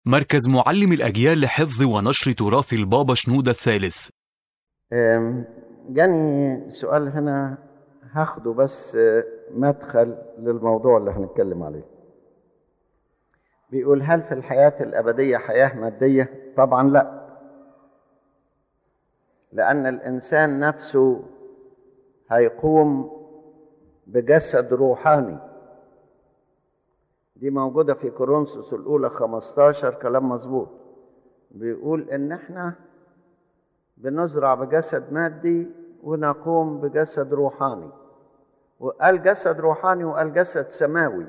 مركز معلم الأجيال لحفظ ونشر تراث البابا شنودة الثالث أم، جاني سؤال هنا هاخده بس آه، مدخل للموضوع اللي هنتكلم عليه بيقول هل في الحياة الأبدية حياة مادية؟ طبعا لا لأن الإنسان نفسه هيقوم بجسد روحاني دي موجودة في كورنثوس الأولى 15 كلام مظبوط بيقول إن إحنا بنزرع بجسد مادي ونقوم بجسد روحاني وقال جسد روحاني وقال جسد سماوي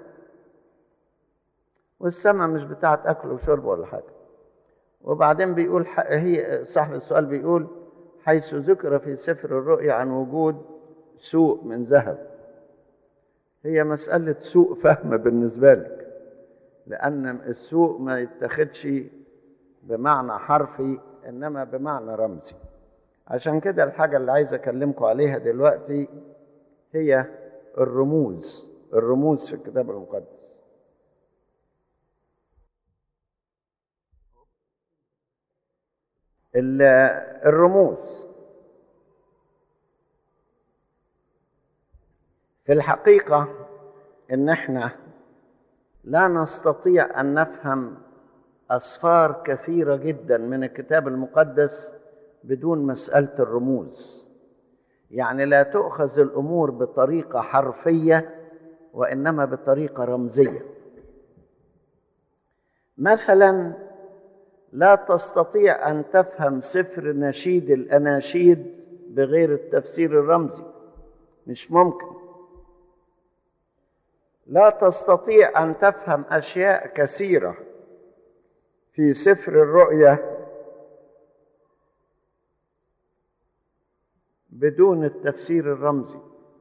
والسماء مش بتاعت أكل وشرب ولا حاجة وبعدين بيقول ح- هي صاحب السؤال بيقول حيث ذكر في سفر الرؤيا عن وجود سوء من ذهب هي مسألة سوء فهم بالنسبة لك لأن السوء ما يتخدش بمعنى حرفي إنما بمعنى رمزي عشان كده الحاجة اللي عايز أكلمكم عليها دلوقتي هي الرموز الرموز في الكتاب المقدس ال- الرموز في الحقيقة إن إحنا لا نستطيع أن نفهم أسفار كثيرة جدا من الكتاب المقدس بدون مسألة الرموز يعني لا تؤخذ الأمور بطريقة حرفية وإنما بطريقة رمزية مثلا لا تستطيع أن تفهم سفر نشيد الأناشيد بغير التفسير الرمزي مش ممكن لا تستطيع ان تفهم اشياء كثيره في سفر الرؤيا بدون التفسير الرمزي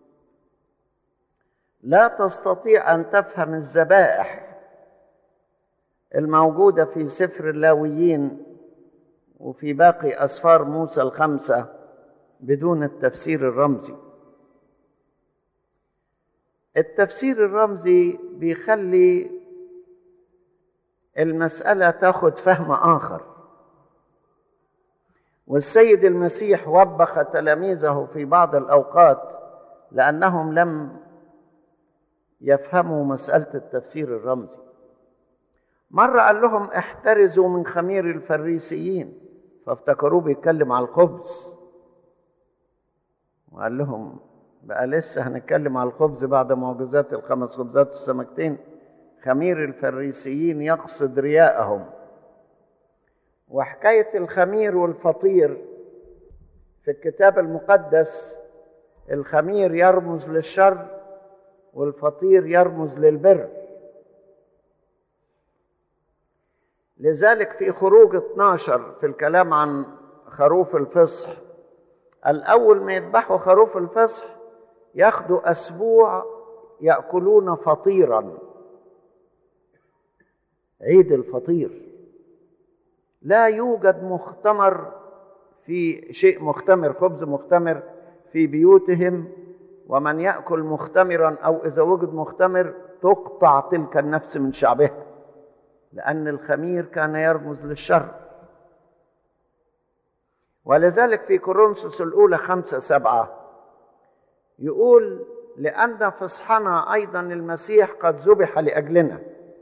لا تستطيع ان تفهم الذبائح الموجوده في سفر اللاويين وفي باقي اسفار موسى الخمسه بدون التفسير الرمزي التفسير الرمزي بيخلي المسألة تاخد فهم آخر والسيد المسيح وبخ تلاميذه في بعض الأوقات لأنهم لم يفهموا مسألة التفسير الرمزي مرة قال لهم احترزوا من خمير الفريسيين فافتكروه بيتكلم على الخبز وقال لهم بقى لسه هنتكلم على الخبز بعد معجزات الخمس خبزات والسمكتين خمير الفريسيين يقصد رياءهم وحكاية الخمير والفطير في الكتاب المقدس الخمير يرمز للشر والفطير يرمز للبر لذلك في خروج 12 في الكلام عن خروف الفصح الأول ما يذبحوا خروف الفصح ياخدوا أسبوع يأكلون فطيرا عيد الفطير لا يوجد مختمر في شيء مختمر خبز مختمر في بيوتهم ومن يأكل مختمرا أو إذا وجد مختمر تقطع تلك النفس من شعبها لأن الخمير كان يرمز للشر ولذلك في كورنثوس الأولى خمسة سبعة يقول لأن فصحنا أيضا المسيح قد ذبح لأجلنا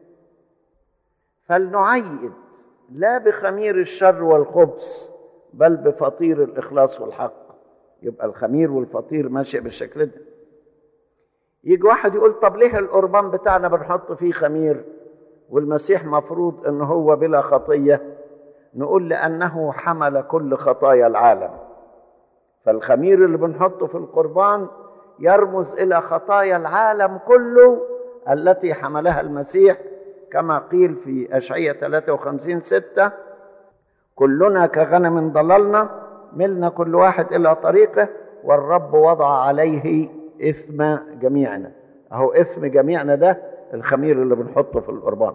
فلنعيد لا بخمير الشر والخبث بل بفطير الإخلاص والحق يبقى الخمير والفطير ماشي بالشكل ده يجي واحد يقول طب ليه القربان بتاعنا بنحط فيه خمير والمسيح مفروض ان هو بلا خطيه نقول لانه حمل كل خطايا العالم فالخمير اللي بنحطه في القربان يرمز الى خطايا العالم كله التي حملها المسيح كما قيل في اشعياء 53 6 كلنا كغنم ضللنا ملنا كل واحد الى طريقه والرب وضع عليه اثم جميعنا اهو اثم جميعنا ده الخمير اللي بنحطه في القربان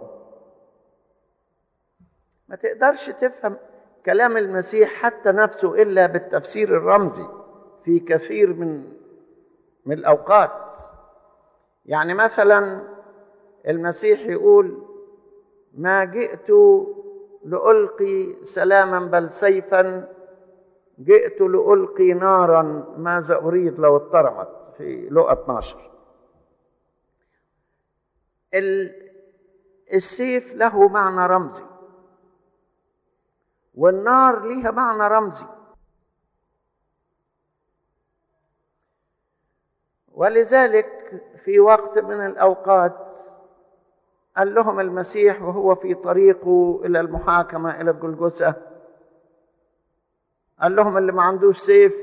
ما تقدرش تفهم كلام المسيح حتى نفسه الا بالتفسير الرمزي في كثير من من الاوقات يعني مثلا المسيح يقول ما جئت لألقي سلاما بل سيفا جئت لألقي نارا ماذا أريد لو اضطرمت في لقى 12 السيف له معنى رمزي والنار ليها معنى رمزي ولذلك في وقت من الأوقات قال لهم المسيح وهو في طريقه إلى المحاكمة إلى الجلجسة قال لهم اللي ما عندوش سيف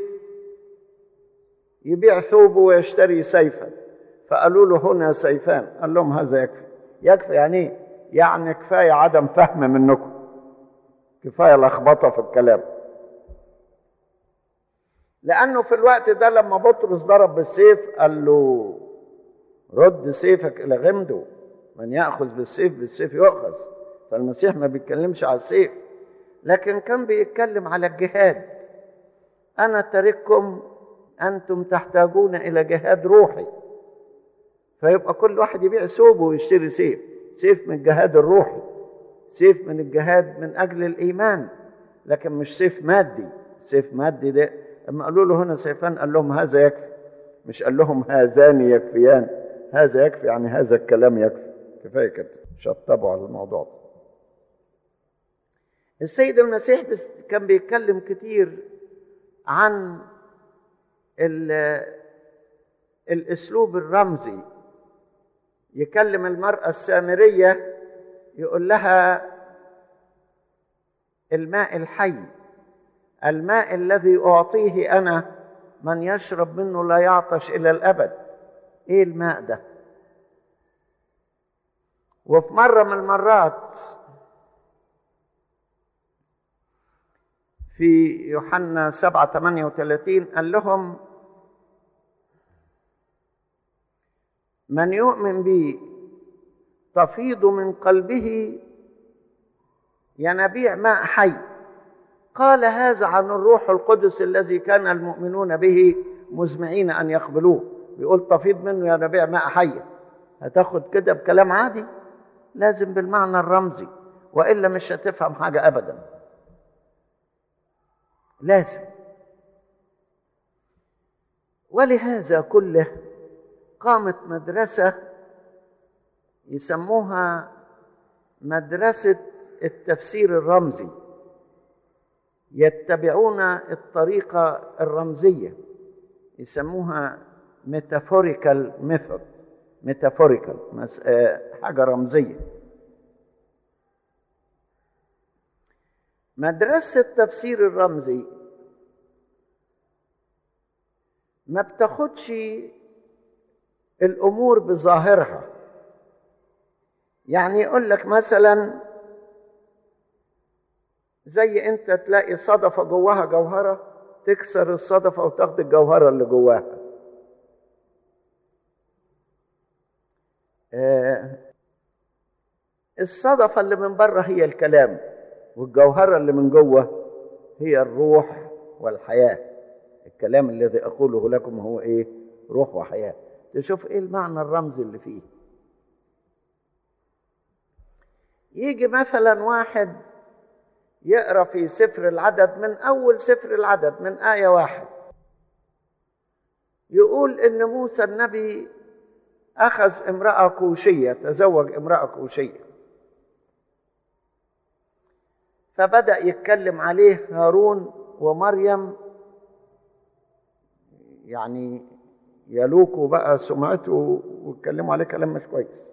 يبيع ثوبه ويشتري سيفا فقالوا له هنا سيفان قال لهم هذا يكفي يكفي يعني ايه يعني كفايه عدم فهم منكم كفايه لخبطه في الكلام لانه في الوقت ده لما بطرس ضرب بالسيف قال له رد سيفك الى غمده من ياخذ بالسيف بالسيف يؤخذ فالمسيح ما بيتكلمش على السيف لكن كان بيتكلم على الجهاد انا ترككم انتم تحتاجون الى جهاد روحي فيبقى كل واحد يبيع ثوبه ويشتري سيف سيف من الجهاد الروحي سيف من الجهاد من اجل الايمان لكن مش سيف مادي سيف مادي ده اما قالوا له هنا سيفان قال لهم هذا يكفي مش قال لهم هذان يكفيان هذا يكفي يعني هذا الكلام يكفي كفايه كده شطبوا على الموضوع ده السيد المسيح كان بيتكلم كتير عن الاسلوب الرمزي يكلم المراه السامريه يقول لها الماء الحي الماء الذي اعطيه انا من يشرب منه لا يعطش الى الابد ايه الماء ده وفي مره من المرات في يوحنا 7 38 قال لهم من يؤمن بي تفيض من قلبه ينابيع ماء حي قال هذا عن الروح القدس الذي كان المؤمنون به مزمعين ان يقبلوه بيقول تفيض منه ينابيع ماء حي هتاخد كده بكلام عادي لازم بالمعنى الرمزي والا مش هتفهم حاجه ابدا لازم ولهذا كله قامت مدرسة يسموها مدرسة التفسير الرمزي يتبعون الطريقة الرمزية يسموها metaphorical method metaphorical حاجة رمزية مدرسة التفسير الرمزي ما بتاخدش الامور بظاهرها يعني يقول لك مثلا زي انت تلاقي صدفه جواها جوهره تكسر الصدفه وتاخد الجوهره اللي جواها آه الصدفه اللي من بره هي الكلام والجوهره اللي من جوه هي الروح والحياه الكلام الذي اقوله لكم هو ايه روح وحياه تشوف ايه المعنى الرمزي اللي فيه يجي مثلا واحد يقرا في سفر العدد من اول سفر العدد من ايه واحد يقول ان موسى النبي اخذ امراه كوشيه تزوج امراه كوشيه فبدا يتكلم عليه هارون ومريم يعني يلوكوا بقى سمعته ويتكلموا عليه كلام مش كويس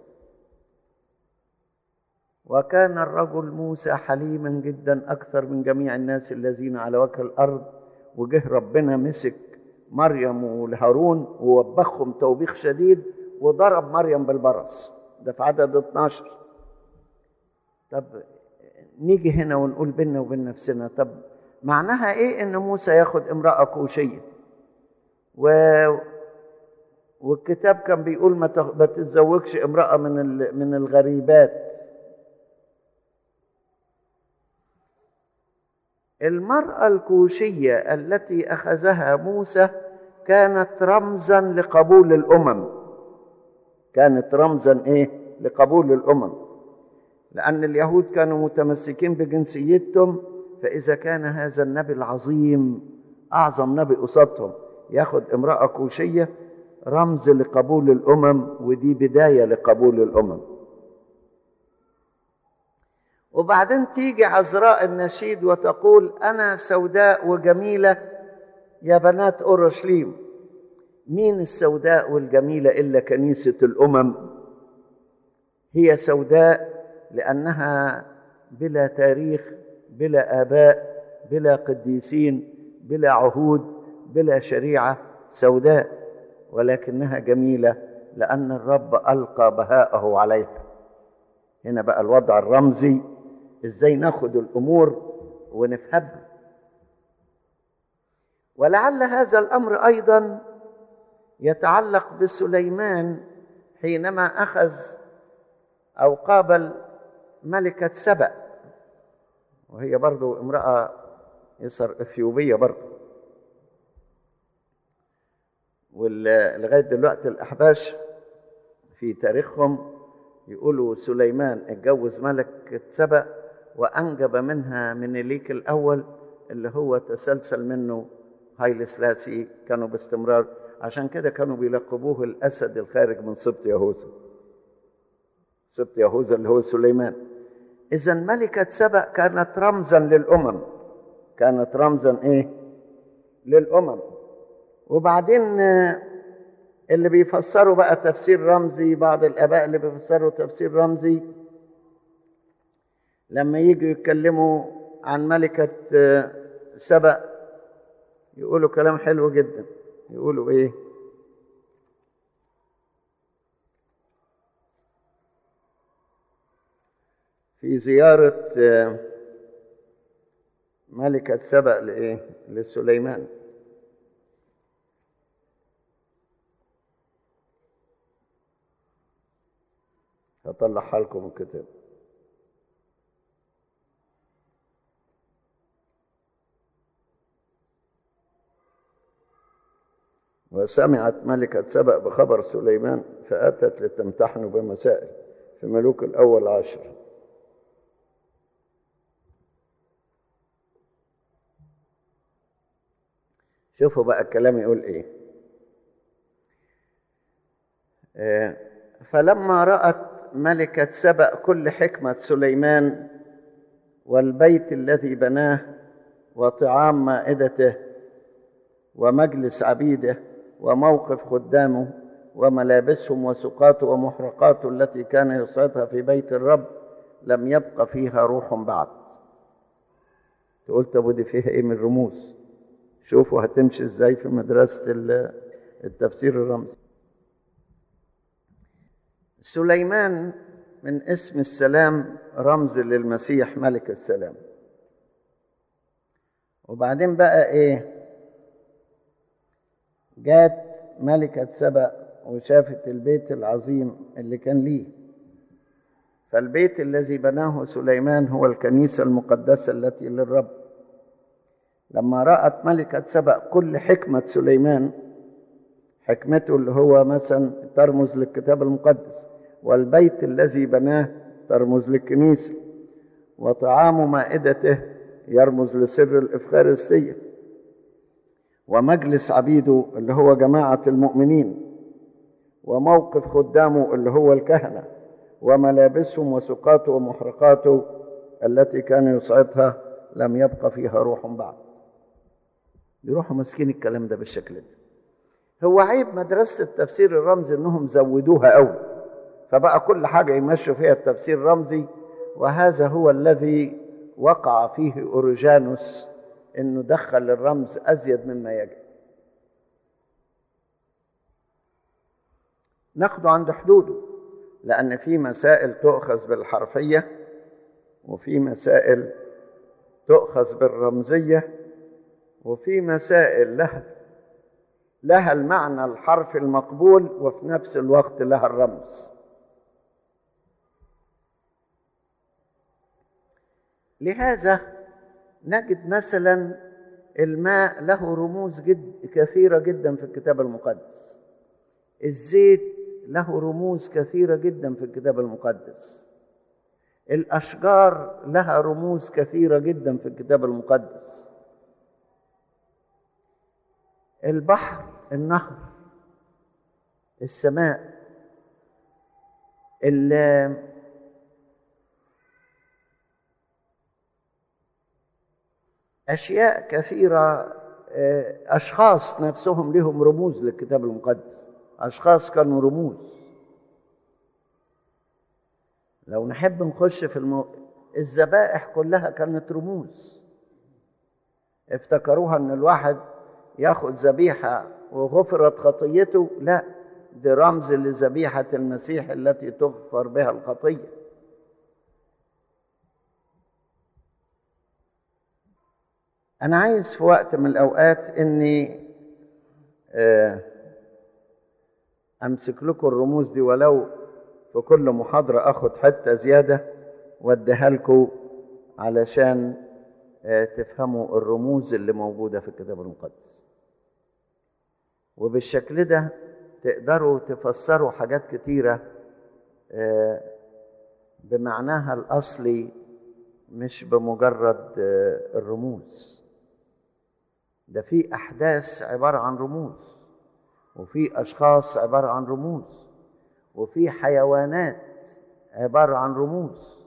وكان الرجل موسى حليما جدا اكثر من جميع الناس الذين على وجه الارض وجه ربنا مسك مريم والهارون ووبخهم توبيخ شديد وضرب مريم بالبرص ده في عدد 12 طب نيجي هنا ونقول بينا وبين نفسنا طب معناها ايه ان موسى ياخد امراه كوشيه و والكتاب كان بيقول ما تتزوجش امرأة من من الغريبات المرأة الكوشية التي أخذها موسى كانت رمزا لقبول الأمم كانت رمزا إيه لقبول الأمم لأن اليهود كانوا متمسكين بجنسيتهم فإذا كان هذا النبي العظيم أعظم نبي قصادهم ياخد امرأة كوشية رمز لقبول الأمم ودي بداية لقبول الأمم وبعدين تيجي عذراء النشيد وتقول أنا سوداء وجميلة يا بنات أورشليم مين السوداء والجميلة إلا كنيسة الأمم هي سوداء لأنها بلا تاريخ بلا آباء بلا قديسين بلا عهود بلا شريعة سوداء ولكنها جميلة لأن الرب ألقى بهاءه عليها هنا بقى الوضع الرمزي ازاي ناخد الامور ونفهمها ولعل هذا الامر ايضا يتعلق بسليمان حينما اخذ او قابل ملكه سبأ وهي برضو امراه يسر اثيوبيه برضو ولغايه دلوقتي الاحباش في تاريخهم يقولوا سليمان اتجوز ملكة سبأ وأنجب منها منيليك الأول اللي هو تسلسل منه هايل سلاسي كانوا باستمرار عشان كده كانوا بيلقبوه الأسد الخارج من سبط يهوذا سبط يهوذا اللي هو سليمان إذا ملكة سبأ كانت رمزا للأمم كانت رمزا إيه؟ للأمم وبعدين اللي بيفسروا بقى تفسير رمزي بعض الآباء اللي بيفسروا تفسير رمزي لما يجوا يتكلموا عن ملكة سبأ يقولوا كلام حلو جدا يقولوا ايه في زيارة ملكة سبأ لإيه؟ لسليمان هطلعها لكم الكتاب وسمعت ملكة سبأ بخبر سليمان فأتت لتمتحنه بمسائل في ملوك الأول عشر شوفوا بقى الكلام يقول ايه آه فلما رأت ملكة سبأ كل حكمة سليمان والبيت الذي بناه وطعام مائدته ومجلس عبيده وموقف خدامه وملابسهم وسقاته ومحرقاته التي كان يصعدها في بيت الرب لم يبق فيها روح بعد تقول طب ودي فيها ايه من رموز شوفوا هتمشي ازاي في مدرسة التفسير الرمزي سليمان من اسم السلام رمز للمسيح ملك السلام وبعدين بقى ايه جات ملكة سبأ وشافت البيت العظيم اللي كان ليه فالبيت الذي بناه سليمان هو الكنيسة المقدسة التي للرب لما رأت ملكة سبأ كل حكمة سليمان حكمته اللي هو مثلا ترمز للكتاب المقدس والبيت الذي بناه ترمز للكنيسة وطعام مائدته يرمز لسر الإفخارستية ومجلس عبيده اللي هو جماعة المؤمنين وموقف خدامه اللي هو الكهنة وملابسهم وسقاته ومحرقاته التي كان يصعدها لم يبقى فيها روح بعد يروحوا ماسكين الكلام ده بالشكل ده هو عيب مدرسة التفسير الرمزي انهم زودوها قوي فبقى كل حاجة يمشوا فيها التفسير الرمزي وهذا هو الذي وقع فيه أوريجانوس انه دخل الرمز ازيد مما يجب ناخده عند حدوده لان في مسائل تؤخذ بالحرفيه وفي مسائل تؤخذ بالرمزيه وفي مسائل لها لها المعنى الحرفي المقبول وفي نفس الوقت لها الرمز لهذا نجد مثلا الماء له رموز جد كثيرة جدا في الكتاب المقدس الزيت له رموز كثيرة جدا في الكتاب المقدس الأشجار لها رموز كثيرة جدا في الكتاب المقدس البحر النهر السماء أشياء كثيرة أشخاص نفسهم لهم رموز للكتاب المقدس أشخاص كانوا رموز لو نحب نخش في المو... الذبائح كلها كانت رموز افتكروها ان الواحد ياخد ذبيحة وغفرت خطيته لا دي رمز لذبيحة المسيح التي تغفر بها الخطية أنا عايز في وقت من الأوقات إني أمسك لكم الرموز دي ولو في كل محاضرة أخد حتة زيادة وأديها لكم علشان تفهموا الرموز اللي موجودة في الكتاب المقدس وبالشكل ده تقدروا تفسروا حاجات كتيرة بمعناها الأصلي مش بمجرد الرموز ده في أحداث عبارة عن رموز وفي أشخاص عبارة عن رموز وفي حيوانات عبارة عن رموز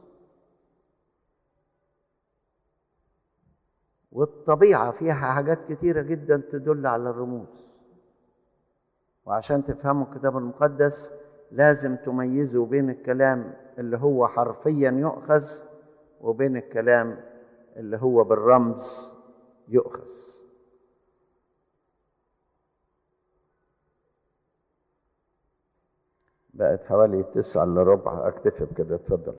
والطبيعة فيها حاجات كتيرة جدا تدل على الرموز وعشان تفهموا الكتاب المقدس لازم تميزوا بين الكلام اللي هو حرفيا يؤخذ وبين الكلام اللي هو بالرمز يؤخذ بقت حوالي تسعة إلا ربع أكتفي بكده اتفضل